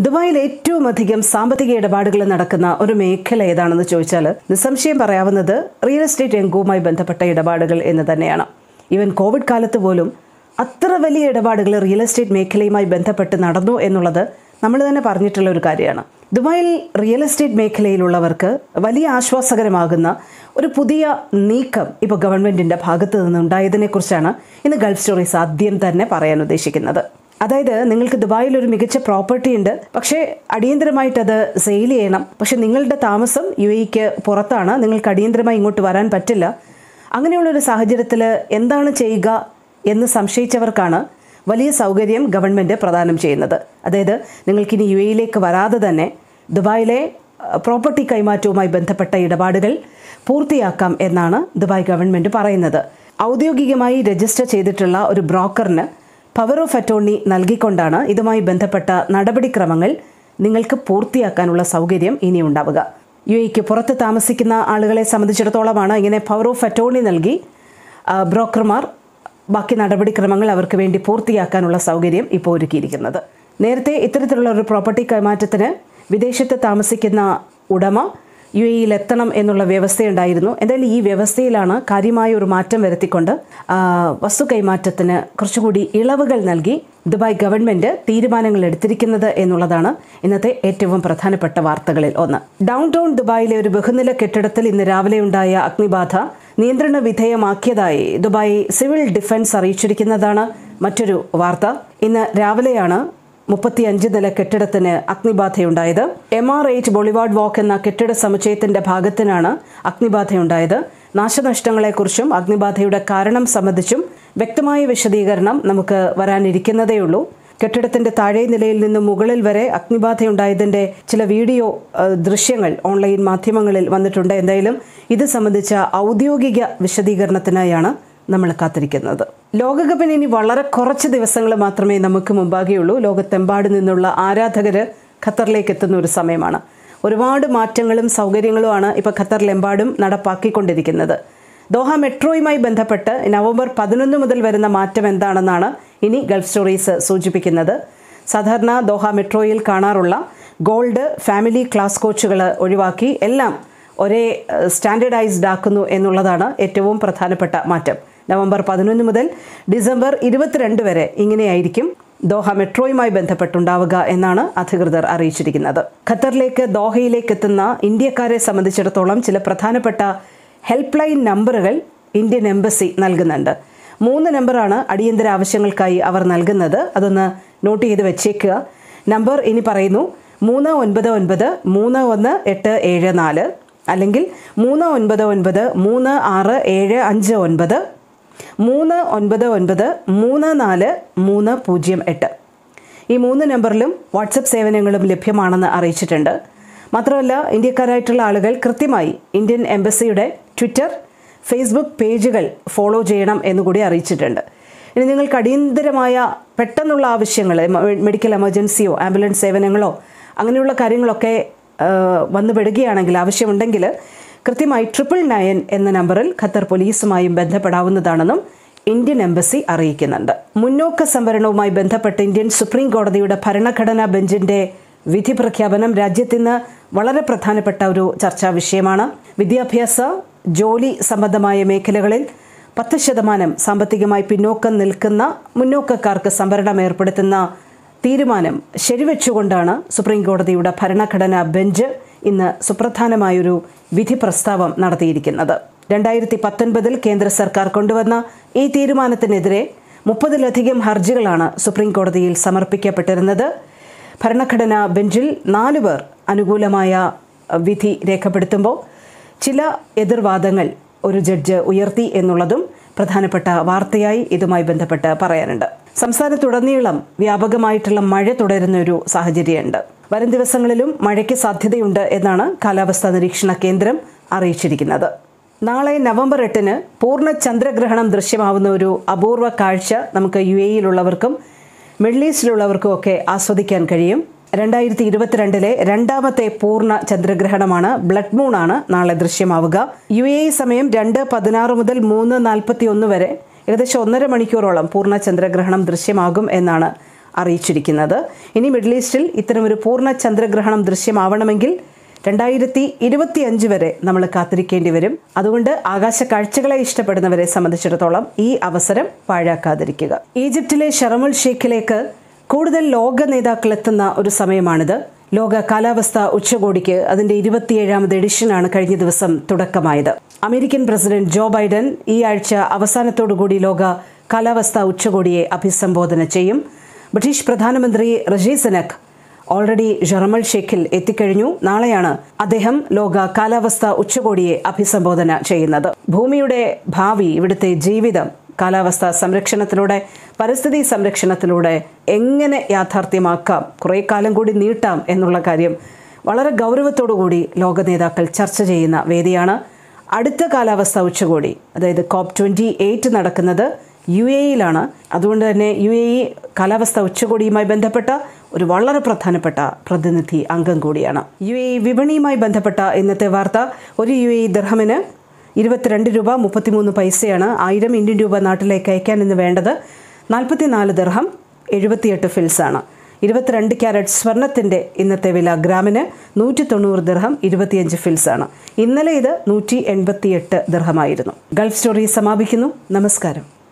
ദുബായിൽ ഏറ്റവും അധികം സാമ്പത്തിക ഇടപാടുകൾ നടക്കുന്ന ഒരു മേഖല ഏതാണെന്ന് ചോദിച്ചാൽ നിസ്സംശയം പറയാവുന്നത് റിയൽ എസ്റ്റേറ്റ് രംഗവുമായി ബന്ധപ്പെട്ട ഇടപാടുകൾ എന്ന് തന്നെയാണ് ഈവൻ കോവിഡ് കാലത്ത് പോലും അത്ര വലിയ ഇടപാടുകൾ റിയൽ എസ്റ്റേറ്റ് മേഖലയുമായി ബന്ധപ്പെട്ട് നടന്നു എന്നുള്ളത് നമ്മൾ തന്നെ പറഞ്ഞിട്ടുള്ള ഒരു കാര്യമാണ് ദുബായിൽ റിയൽ എസ്റ്റേറ്റ് മേഖലയിലുള്ളവർക്ക് വലിയ ആശ്വാസകരമാകുന്ന ഒരു പുതിയ നീക്കം ഇപ്പോൾ ഗവൺമെൻറ്റിൻ്റെ ഭാഗത്തു നിന്നുണ്ടായതിനെക്കുറിച്ചാണ് ഇന്ന് ഗൾഫ് സ്റ്റോറീസ് ആദ്യം തന്നെ പറയാൻ ഉദ്ദേശിക്കുന്നത് അതായത് നിങ്ങൾക്ക് ദുബായിൽ ഒരു മികച്ച പ്രോപ്പർട്ടി ഉണ്ട് പക്ഷേ അടിയന്തരമായിട്ട് അത് സെയിൽ ചെയ്യണം പക്ഷെ നിങ്ങളുടെ താമസം യു എക്ക് പുറത്താണ് നിങ്ങൾക്ക് അടിയന്തരമായി ഇങ്ങോട്ട് വരാൻ പറ്റില്ല അങ്ങനെയുള്ളൊരു സാഹചര്യത്തിൽ എന്താണ് ചെയ്യുക എന്ന് സംശയിച്ചവർക്കാണ് വലിയ സൗകര്യം ഗവൺമെൻറ് പ്രദാനം ചെയ്യുന്നത് അതായത് നിങ്ങൾക്കിനി യു എയിലേക്ക് വരാതെ തന്നെ ദുബായിലെ പ്രോപ്പർട്ടി കൈമാറ്റവുമായി ബന്ധപ്പെട്ട ഇടപാടുകൾ പൂർത്തിയാക്കാം എന്നാണ് ദുബായ് ഗവൺമെൻറ് പറയുന്നത് ഔദ്യോഗികമായി രജിസ്റ്റർ ചെയ്തിട്ടുള്ള ഒരു ബ്രോക്കറിന് പവർ ഓഫ് അറ്റോർണി നൽകിക്കൊണ്ടാണ് ഇതുമായി ബന്ധപ്പെട്ട നടപടിക്രമങ്ങൾ നിങ്ങൾക്ക് പൂർത്തിയാക്കാനുള്ള സൗകര്യം ഇനി ഉണ്ടാവുക യു എക്ക് പുറത്ത് താമസിക്കുന്ന ആളുകളെ സംബന്ധിച്ചിടത്തോളമാണ് ഇങ്ങനെ പവർ ഓഫ് അറ്റോർണി നൽകി ആ, ബ്രോക്കർമാർ ബാക്കി നടപടിക്രമങ്ങൾ അവർക്ക് വേണ്ടി പൂർത്തിയാക്കാനുള്ള സൗകര്യം ഇപ്പോൾ ഒരുക്കിയിരിക്കുന്നത് നേരത്തെ ഇത്തരത്തിലുള്ള ഒരു പ്രോപ്പർട്ടി കൈമാറ്റത്തിന് വിദേശത്ത് താമസിക്കുന്ന ഉടമ യു എയിൽ എത്തണം എന്നുള്ള വ്യവസ്ഥയുണ്ടായിരുന്നു എന്തായാലും ഈ വ്യവസ്ഥയിലാണ് കാര്യമായ ഒരു മാറ്റം വരുത്തിക്കൊണ്ട് ആ, വസ്തു കൈമാറ്റത്തിന് കുറച്ചുകൂടി ഇളവുകൾ നൽകി ദുബായ് ഗവൺമെന്റ് തീരുമാനങ്ങൾ എടുത്തിരിക്കുന്നത് എന്നുള്ളതാണ് ഇന്നത്തെ ഏറ്റവും പ്രധാനപ്പെട്ട വാർത്തകളിൽ ഒന്ന് ഡൗൺ ടൗൺ ദുബായിലെ ഒരു ബഹുനില കെട്ടിടത്തിൽ ഇന്ന് രാവിലെ ഉണ്ടായ അഗ്നിബാധ നിയന്ത്രണ വിധേയമാക്കിയതായി ദുബായ് സിവിൽ ഡിഫൻസ് അറിയിച്ചിരിക്കുന്നതാണ് മറ്റൊരു വാർത്ത ഇന്ന് രാവിലെയാണ് മുപ്പത്തിയഞ്ച് നില കെട്ടിടത്തിന് അഗ്നിബാധയുണ്ടായത് M R eight Boulevard Walk എന്ന കെട്ടിട സമുച്ചയത്തിന്റെ ഭാഗത്തിനാണ് അഗ്നിബാധയുണ്ടായത് നാശനഷ്ടങ്ങളെക്കുറിച്ചും അഗ്നിബാധയുടെ കാരണം സംബന്ധിച്ചും വ്യക്തമായ വിശദീകരണം നമുക്ക് വരാനിരിക്കുന്നതേയുള്ളൂ കെട്ടിടത്തിന്റെ താഴെ നിലയിൽ നിന്ന് മുകളിൽ വരെ അഗ്നിബാധയുണ്ടായതിന്റെ ചില വീഡിയോ ആ, ദൃശ്യങ്ങൾ ഓൺലൈൻ മാധ്യമങ്ങളിൽ വന്നിട്ടുണ്ട് എന്തായാലും ഇത് സംബന്ധിച്ച ഔദ്യോഗിക വിശദീകരണത്തിനായാണ് നമ്മൾ കാത്തിരിക്കുന്നത് ലോകകപ്പിന് ഇനി വളരെ കുറച്ച് ദിവസങ്ങൾ മാത്രമേ നമുക്ക് മുമ്പാകെയുള്ളൂ ലോകത്തെമ്പാട് നിന്നുള്ള ആരാധകര് ഖത്തറിലേക്ക് എത്തുന്ന ഒരു സമയമാണ് ഒരുപാട് മാറ്റങ്ങളും സൗകര്യങ്ങളുമാണ് ഇപ്പോൾ ഖത്തറിലെമ്പാടും നടപ്പാക്കിക്കൊണ്ടിരിക്കുന്നത് ദോഹ മെട്രോയുമായി ബന്ധപ്പെട്ട് നവംബർ പതിനൊന്ന് മുതൽ വരുന്ന മാറ്റം എന്താണെന്നാണ് ഇനി ഗൾഫ് സ്റ്റോറീസ് സൂചിപ്പിക്കുന്നത് സാധാരണ ദോഹ മെട്രോയിൽ കാണാറുള്ള ഗോൾഡ് ഫാമിലി ക്ലാസ് കോച്ചുകൾ ഒഴിവാക്കി എല്ലാം ഒരേ സ്റ്റാൻഡേർഡൈസ്ഡ് ആക്കുന്നു എന്നുള്ളതാണ് ഏറ്റവും പ്രധാനപ്പെട്ട മാറ്റം നവംബർ പതിനൊന്ന് മുതൽ ഡിസംബർ ഇരുപത്തിരണ്ട് വരെ ഇങ്ങനെയായിരിക്കും ദോഹ മെട്രോയുമായി ബന്ധപ്പെട്ടുണ്ടാവുക എന്നാണ് അധികൃതർ അറിയിച്ചിരിക്കുന്നത് ഖത്തറിലേക്ക് ദോഹയിലേക്ക് എത്തുന്ന ഇന്ത്യക്കാരെ സംബന്ധിച്ചിടത്തോളം ചില പ്രധാനപ്പെട്ട ഹെൽപ്പ് ലൈൻ നമ്പറുകൾ ഇന്ത്യൻ എംബസി നൽകുന്നുണ്ട് മൂന്ന് നമ്പറാണ് അടിയന്തര ആവശ്യങ്ങൾക്കായി അവർ നൽകുന്നത് അതൊന്ന് നോട്ട് ചെയ്ത് വെച്ചേക്കുക നമ്പർ ഇനി പറയുന്നു മൂന്ന് ഒൻപത് ഒൻപത് മൂന്ന് ഒന്ന് എട്ട് ഏഴ് നാല് അല്ലെങ്കിൽ മൂന്ന് ഒൻപത് ഒൻപത് മൂന്ന് ആറ് ഏഴ് അഞ്ച് ഒൻപത് മൂന്ന് ഒൻപത് ഒൻപത് മൂന്ന് നാല് മൂന്ന് പൂജ്യം എട്ട് ഈ മൂന്ന് നമ്പറിലും വാട്സപ്പ് സേവനങ്ങളും ലഭ്യമാണെന്ന് അറിയിച്ചിട്ടുണ്ട് മാത്രമല്ല ഇന്ത്യക്കാരായിട്ടുള്ള ആളുകൾ കൃത്യമായി ഇന്ത്യൻ എംബസിയുടെ ട്വിറ്റർ ഫേസ്ബുക്ക് പേജുകൾ ഫോളോ ചെയ്യണം എന്നുകൂടി അറിയിച്ചിട്ടുണ്ട് ഇനി നിങ്ങൾക്ക് അടിയന്തരമായ പെട്ടെന്നുള്ള ആവശ്യങ്ങൾ എമ- മെഡിക്കൽ എമർജൻസിയോ ആംബുലൻസ് സേവനങ്ങളോ അങ്ങനെയുള്ള കാര്യങ്ങളൊക്കെ ആ, വന്നു പെടുകയാണെങ്കിൽ ആവശ്യമുണ്ടെങ്കിൽ കൃത്യമായി ട്രിപ്പിൾ നയൻ എന്ന നമ്പറിൽ ഖത്തർ പോലീസുമായും ബന്ധപ്പെടാവുന്നതാണെന്നും ഇന്ത്യൻ എംബസി അറിയിക്കുന്നുണ്ട് മുന്നോക്ക സംവരണവുമായി ബന്ധപ്പെട്ട് ഇന്ത്യൻ സുപ്രീം കോടതിയുടെ ഭരണഘടനാ ബെഞ്ചിന്റെ വിധി പ്രഖ്യാപനം രാജ്യത്തിന് വളരെ പ്രധാനപ്പെട്ട ഒരു ചർച്ചാ വിഷയമാണ് വിദ്യാഭ്യാസ ജോലി സംബന്ധമായ മേഖലകളിൽ പത്ത് ശതമാനം സാമ്പത്തികമായി പിന്നോക്കം നിൽക്കുന്ന മുന്നോക്കക്കാർക്ക് സംവരണം ഏർപ്പെടുത്തുന്ന തീരുമാനം ശരിവെച്ചുകൊണ്ടാണ് സുപ്രീം കോടതിയുടെ ഭരണഘടനാ ബെഞ്ച് ഇന്ന് സുപ്രധാനമായൊരു വിധി പ്രസ്താവം നടത്തിയിരിക്കുന്നത് രണ്ടായിരത്തി പത്തൊൻപതിൽ കേന്ദ്ര സർക്കാർ കൊണ്ടുവന്ന ഈ തീരുമാനത്തിനെതിരെ മുപ്പതിലധികം ഹർജികളാണ് സുപ്രീം കോടതിയിൽ സമർപ്പിക്കപ്പെട്ടിരുന്നത് ഭരണഘടനാ ബെഞ്ചിൽ നാലു പേർ അനുകൂലമായ വിധി രേഖപ്പെടുത്തുമ്പോൾ ചില എതിർവാദങ്ങൾ ഒരു ജഡ്ജ് ഉയർത്തി എന്നുള്ളതും പ്രധാനപ്പെട്ട വാർത്തയായി ഇതുമായി ബന്ധപ്പെട്ട് പറയാനുണ്ട് സംസ്ഥാനത്തുടനീളം വ്യാപകമായിട്ടുള്ള മഴ തുടരുന്ന ഒരു സാഹചര്യമുണ്ട് വരും ദിവസങ്ങളിലും മഴയ്ക്ക് സാധ്യതയുണ്ട് എന്നാണ് കാലാവസ്ഥാ നിരീക്ഷണ കേന്ദ്രം അറിയിച്ചിരിക്കുന്നത് നാളെ നവംബർ എട്ടിന് പൂർണ്ണ ചന്ദ്രഗ്രഹണം ദൃശ്യമാവുന്ന ഒരു അപൂർവ കാഴ്ച നമുക്ക് യു എയിലുള്ളവർക്കും മിഡിൽ ഈസ്റ്റിലുള്ളവർക്കും ഒക്കെ ആസ്വദിക്കാൻ കഴിയും രണ്ടായിരത്തി ഇരുപത്തിരണ്ടിലെ രണ്ടാമത്തെ പൂർണ്ണ ചന്ദ്രഗ്രഹണമാണ് ബ്ലഡ് മൂൺ ആണ് നാളെ ദൃശ്യമാവുക യു എ സമയം രണ്ട് പതിനാറ് മുതൽ മൂന്ന് നാൽപ്പത്തി ഒന്ന് വരെ ഏകദേശം ഒന്നര മണിക്കൂറോളം പൂർണ്ണ ചന്ദ്രഗ്രഹണം ദൃശ്യമാകും എന്നാണ് അറിയിച്ചിരിക്കുന്നത് ഇനി മിഡിൽ ഈസ്റ്റിൽ ഇത്തരമൊരു പൂർണ്ണ ചന്ദ്രഗ്രഹണം ദൃശ്യമാവണമെങ്കിൽ രണ്ടായിരത്തി ഇരുപത്തി അഞ്ച് വരെ നമ്മൾ കാത്തിരിക്കേണ്ടി വരും അതുകൊണ്ട് ആകാശ കാഴ്ചകളെ ഇഷ്ടപ്പെടുന്നവരെ സംബന്ധിച്ചിടത്തോളം ഈ അവസരം പാഴാക്കാതിരിക്കുക ഈജിപ്തിലെ ഷറമുൽ ഷെയ്ഖിലേക്ക് കൂടുതൽ ലോക നേതാക്കൾ എത്തുന്ന ഒരു സമയമാണിത് ലോക കാലാവസ്ഥ ഉച്ചകോടിക്ക് അതിന്റെ ഇരുപത്തിയേഴാമത് എഡിഷനാണ് കഴിഞ്ഞ ദിവസം തുടക്കമായത് അമേരിക്കൻ പ്രസിഡന്റ് ജോ ബൈഡൻ ഈ ആഴ്ച അവസാനത്തോടുകൂടി ലോക കാലാവസ്ഥ ഉച്ചകോടിയെ അഭിസംബോധന ചെയ്യും ബ്രിട്ടീഷ് പ്രധാനമന്ത്രി റജി സനക് ഓൾറെഡി ജർമൽ ഷേഖിൽ എത്തിക്കഴിഞ്ഞു നാളെയാണ് അദ്ദേഹം ലോക കാലാവസ്ഥ ഉച്ചകോടിയെ അഭിസംബോധന ചെയ്യുന്നത് ഭൂമിയുടെ ഭാവി ഇവിടുത്തെ ജീവിതം കാലാവസ്ഥ സംരക്ഷണത്തിലൂടെ പരിസ്ഥിതി സംരക്ഷണത്തിലൂടെ എങ്ങനെ യാഥാർത്ഥ്യമാക്കാം കുറേ കാലം കൂടി നീട്ടാം എന്നുള്ള കാര്യം വളരെ ഗൗരവത്തോടുകൂടി ലോക നേതാക്കൾ ചർച്ച ചെയ്യുന്ന വേദിയാണ് അടുത്ത കാലാവസ്ഥ ഉച്ചകോടി അതായത് കോപ്പ് ട്വൻറ്റി എയ്റ്റ് നടക്കുന്നത് യു എയിലാണ് അതുകൊണ്ട് തന്നെ യു എ ഇ കാലാവസ്ഥ ഉച്ചകോടിയുമായി ബന്ധപ്പെട്ട ഒരു വളരെ പ്രധാനപ്പെട്ട പ്രതിനിധി അംഗം കൂടിയാണ് യു എ ഇ വിപണിയുമായി ബന്ധപ്പെട്ട ഇന്നത്തെ വാർത്ത ഒരു യു എ ഇ ദർഹമിന് ഇരുപത്തിരണ്ട് രൂപ മുപ്പത്തിമൂന്ന് പൈസയാണ് ആയിരം ഇന്ത്യൻ രൂപ നാട്ടിലേക്ക് അയക്കാൻ ഇന്ന് വേണ്ടത് നാൽപ്പത്തിനാല് ദർഹം എഴുപത്തിയെട്ട് ഫിൽസാണ് ഇരുപത്തിരണ്ട് ക്യാരറ്റ് സ്വർണത്തിൻ്റെ ഇന്നത്തെ വില ഗ്രാമിന് നൂറ്റി തൊണ്ണൂറ് ദിർഹം ഇരുപത്തിയഞ്ച് ഫിൽസാണ് ഇന്നലെ ഇത് നൂറ്റി എൺപത്തിയെട്ട് ദിർഹമായിരുന്നു ഗൾഫ് സ്റ്റോറി സമാപിക്കുന്നു നമസ്കാരം